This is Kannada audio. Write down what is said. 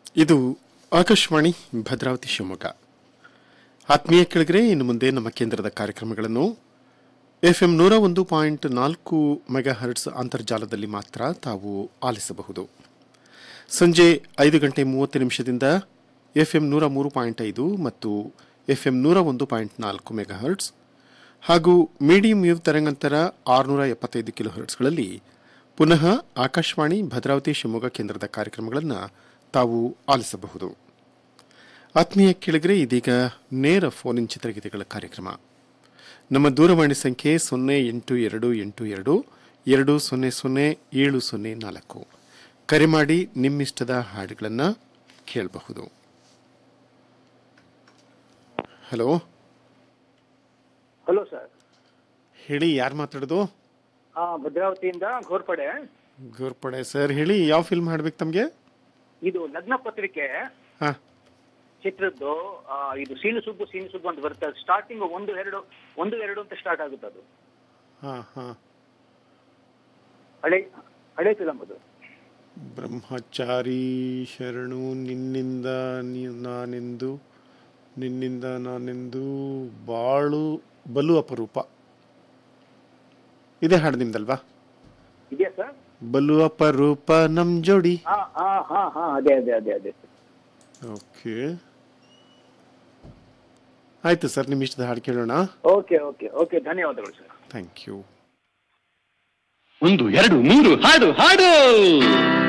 ಇದು ಆಕಾಶವಾಣಿ ಭದ್ರಾವತಿ ಶಿವಮೊಗ್ಗ ಆತ್ಮೀಯ ಕೆಳಗರೆ ಇನ್ನು ಮುಂದೆ ನಮ್ಮ ಕೇಂದ್ರದ ಕಾರ್ಯಕ್ರಮಗಳನ್ನು ಎಫ್ ಎಂ ನೂರ ಒಂದು ಪಾಯಿಂಟ್ ನಾಲ್ಕು ಮೆಗಾ ಹರ್ಟ್ಸ್ ಅಂತರ್ಜಾಲದಲ್ಲಿ ಮಾತ್ರ ತಾವು ಆಲಿಸಬಹುದು ಸಂಜೆ ಐದು ಗಂಟೆ ಮೂವತ್ತು ನಿಮಿಷದಿಂದ ಎಫ್ ಎಂ ನೂರ ಮೂರು ಪಾಯಿಂಟ್ ಐದು ಮತ್ತು ಎಫ್ ಎಂ ನೂರ ಒಂದು ಪಾಯಿಂಟ್ ನಾಲ್ಕು ಮೆಗಾ ಹರ್ಟ್ಸ್ ಹಾಗೂ ಮೀಡಿಯಂ ವೇವ್ ತರಂಗಾಂತರ ಆರುನೂರ ಎಪ್ಪತ್ತೈದು ಕಿಲೋ ಹರ್ಟ್ಸ್ಗಳಲ್ಲಿ ಪುನಃ ಆಕಾಶವಾಣಿ ಭದ್ರಾವತಿ ಶಿವಮೊಗ್ಗ ಕೇಂದ್ರದ ಕಾರ್ಯಕ್ರಮಗಳನ್ನು ತಾವು ಆಲಿಸಬಹುದು ಆತ್ಮೀಯ ಕೆಳಗರೆ ಇದೀಗ ನೇರ ಫೋನ್ ಇನ್ ಚಿತ್ರಗೀತೆಗಳ ಕಾರ್ಯಕ್ರಮ ನಮ್ಮ ದೂರವಾಣಿ ಸಂಖ್ಯೆ ಸೊನ್ನೆ ಎಂಟು ಎರಡು ಎಂಟು ಎರಡು ಎರಡು ಸೊನ್ನೆ ಸೊನ್ನೆ ಏಳು ಸೊನ್ನೆ ನಾಲ್ಕು ಕರೆ ಮಾಡಿ ನಿಮ್ಮಿಷ್ಟದ ಹಾಡುಗಳನ್ನು ಕೇಳಬಹುದು ಹಲೋ ಹಲೋ ಸರ್ ಹೇಳಿ ಯಾರು ಮಾತಾಡೋದು ಹಾ ಭದ್ರಾವತಿಯಿಂದ ಘೋರ್ಪಡೆ ಗೋರ್ಪಡೆ ಸರ್ ಹೇಳಿ ಯಾವ ಫಿಲ್ಮ್ ಹಾಡ್ಬೇಕು ತಮಗೆ ಇದು ಲಗ್ನ ಪತ್ರಿಕೆ ಹಾಂ ಚಿತ್ರದ್ದು ಆ, ಇದು ಸೀನು ಸುಬ್ಬು ಸೀನು ಸುಬ್ಬು ಅಂತ ಬರುತ್ತೆ ಸ್ಟಾರ್ಟಿಂಗ್ ಒಂದು ಎರಡು ಒಂದು ಎರಡು ಅಂತ ಸ್ಟಾರ್ಟ್ ಆಗುತ್ತೆ ಅದು ಹಾಂ ಹಾಂ ಹಳೆ ಹಳೆ ಫಿಲಮ್ ಅದು ಬ್ರಹ್ಮಚಾರಿ ಶರಣು ನಿನ್ನಿಂದ ನೀ- ನಾನೆಂದು ನಿನ್ನಿಂದ ನಾನೆಂದು ಬಾಳು ಬಲು ಅಪರೂಪ ಇದೇ ಹಾಡು ನಿಮ್ದಲ್ವಾ ಇದೆಯಾ ಸರ್ ಬಲು ಅಪರೂಪ ನಮ್ ಜೋಡಿ ಹಾ ಹಾ ಹಾ ಹಾ ಅದೇ ಅದೇ ಅದೇ ಅದೇ ಓಕೆ ಆಯ್ತು ಸರ್ ನಿಮ್ಮ ಇಷ್ಟದ ಹಾಡು ಕೇಳೋಣ ಓಕೆ ಓಕೆ ಓಕೆ ಧನ್ಯವಾದಗಳು ಸರ್ ಥ್ಯಾಂಕ್ ಯು ಒಂದು ಎರಡು ಮೂರು ಹಾಡು ಹಾಡು